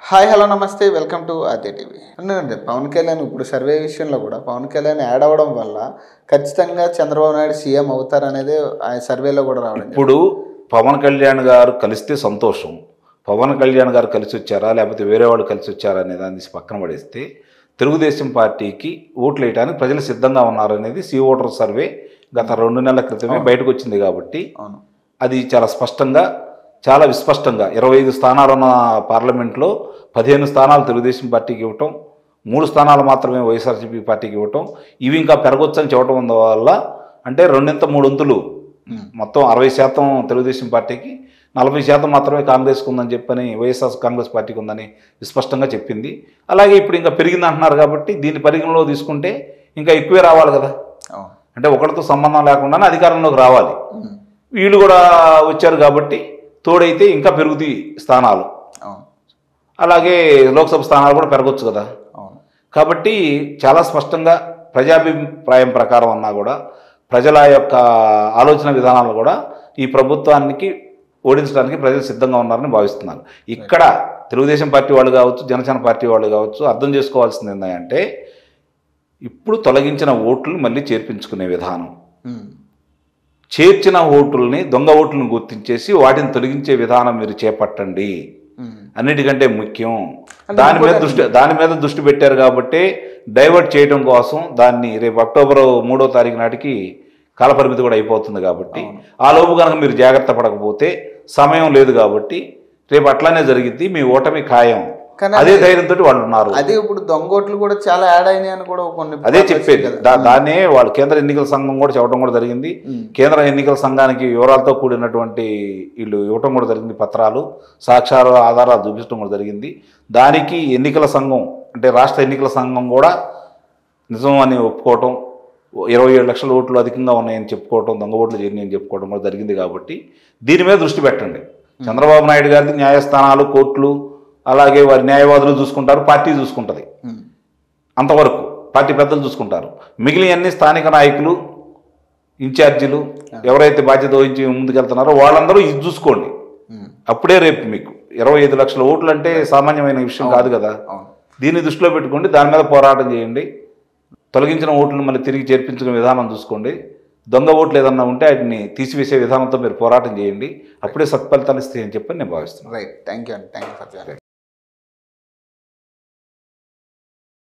Hi hello నమస్తే welcome to RT TV అంటే పవన్ కళ్యాణ్ ఇప్పుడు సర్వే విషయంలో కూడా పవన్ కళ్యాణ్ యాడ్ అవ్వడం వల్ల ఖచ్చితంగా చంద్రబాబు నాయుడు సీఎం అవుతారనేది ఆ సర్వేలో కూడా రావడం జరిగింది. ఇప్పుడు పవన్ కళ్యాణ్ గారు కలిస్తే సంతోషం పవన్ కళ్యాణ్ గారు కలిసి వచ్చారా లేకపోతే వేరే వాళ్ళు కలిసి వచ్చారా అనే దాన్ని తీసి పక్కన పడేస్తే తెలుగుదేశం పార్టీకి ఓట్లు వేయడానికి ప్రజలు సిద్ధంగా ఉన్నారనేది సి ఓటర్ సర్వే గత రెండు నెలల క్రితమే బయటకు వచ్చింది కాబట్టి అవును అది చాలా స్పష్టంగా చాలా విస్పష్టంగా ఇరవై ఐదు స్థానాలున్న పార్లమెంట్లో పదిహేను స్థానాలు తెలుగుదేశం పార్టీకి ఇవ్వటం మూడు స్థానాలు మాత్రమే వైఎస్ఆర్సీపీ పార్టీకి ఇవ్వటం ఇవి ఇంకా పెరగొచ్చని చెప్పడం వల్ల అంటే రెండింత మూడొంతులు మొత్తం అరవై శాతం తెలుగుదేశం పార్టీకి నలభై శాతం మాత్రమే కాంగ్రెస్కి ఉందని చెప్పని వైఎస్ఆర్ కాంగ్రెస్ పార్టీకి ఉందని విస్పష్టంగా చెప్పింది అలాగే ఇప్పుడు ఇంకా పెరిగింది అంటున్నారు కాబట్టి దీన్ని పరిగణలో తీసుకుంటే ఇంకా ఎక్కువే రావాలి కదా అవును అంటే ఒకరితో సంబంధం లేకుండానే అధికారంలోకి రావాలి ఉమ్. వీళ్ళు కూడా వచ్చారు కాబట్టి తోడైతే ఇంకా పెరుగుతాయి స్థానాలు అవును అలాగే లోక్సభ స్థానాలు కూడా పెరగచ్చు కదా అవును కాబట్టి చాలా స్పష్టంగా ప్రజాభిప్రాయం ప్రకారం అన్నా కూడా ప్రజల యొక్క ఆలోచన విధానాలు కూడా ఈ ప్రభుత్వానికి ఓడించడానికి ప్రజలు సిద్ధంగా ఉన్నారని భావిస్తున్నారు ఇక్కడ తెలుగుదేశం పార్టీ వాళ్ళు కావచ్చు జనసేన పార్టీ వాళ్ళు కావచ్చు అర్థం చేసుకోవాల్సింది ఏంటంటే ఇప్పుడు తొలగించిన ఓట్లు మళ్ళీ చేర్పించుకునే విధానం ఉమ్. చేర్చిన ఓటుల్ని దొంగ ఓట్లను గుర్తించేసి వాటిని తొలగించే విధానం మీరు చేపట్టండి ఉమ్. అన్నిటికంటే ముఖ్యం అంటే దాని మీద ఇంకోటి- దృష్టి దాని మీద దృష్టి పెట్టారు కాబట్టి డైవర్ట్ చేయడం కోసం దాన్ని రేపు అక్టోబర్ మూడో తారీఖు నాటికి కాలపరిమితి కూడా అయిపోతుంది కాబట్టి ఆ లోపు కనుక మీరు జాగ్రత్త పడకపోతే సమయం లేదు కాబట్టి రేపు అట్లానే జరిగింది మీ ఓటమి ఖాయం కానీ అదే ధైర్యంతో వాళ్ళు ఉన్నారు అదే ఇప్పుడు దొంగోట్లు కూడా చాలా యాడ్ అయినాయి అని కూడా కొన్ని అదే చెప్పేది దా దాన్నే వాళ్ళు కేంద్ర ఎన్నికల సంఘం కూడా చెప్పడం కూడా జరిగింది ఉమ్. కేంద్ర ఎన్నికల సంఘానికి వివరాలతో కూడినటువంటి వీళ్ళు ఇవ్వటం కూడా జరిగింది పత్రాలు సాక్ష్యాలు ఆధారాలు చూపించడం కూడా జరిగింది దానికి ఎన్నికల సంఘం అంటే రాష్ట్ర ఎన్నికల సంఘం కూడా నిజం అని ఒప్పుకోవటం ఇరవై ఏడు లక్షల ఓట్లు అధికంగా ఉన్నాయని చెప్పుకోవటం దొంగ ఓట్లు చేరినాయి అని చెప్పుకోవడం కూడా జరిగింది కాబట్టి దీని మీద దృష్టి పెట్టండి చంద్రబాబు నాయుడు గారికి న్యాయస్థానాలు కోర్టులు అలాగే వారి న్యాయవాదులు చూసుకుంటారు పార్టీ చూసుకుంటుంది ఉమ్. అంతవరకు పార్టీ పెద్దలు చూసుకుంటారు మిగిలిన అన్ని స్థానిక నాయకులు ఇన్ఛార్జీలు ఎవరైతే బాధ్యత వహించి ముందుకెళ్తున్నారో వాళ్ళందరూ ఇది చూసుకోండి ఉమ్. అప్పుడే రేపు మీకు ఇరవై ఐదు లక్షల ఓట్లు అంటే సామాన్యమైన విషయం కాదు కదా అవును దీన్ని దృష్టిలో పెట్టుకోండి దాని మీద పోరాటం చేయండి తొలగించిన ఓట్లను మళ్ళీ తిరిగి చేర్పించుకునే విధానం చూసుకోండి దొంగ ఓట్లు ఏదన్నా ఉంటే వాటిని తీసివేసే విధానంతో మీరు పోరాటం చేయండి అప్పుడే సత్ఫలితాలు ఇస్తాయని చెప్పి నేను భావిస్తున్నాను రైట్ థ్యాంక్ యూ అండి థ్యాంక్ యూ ఫర్ జాయిన్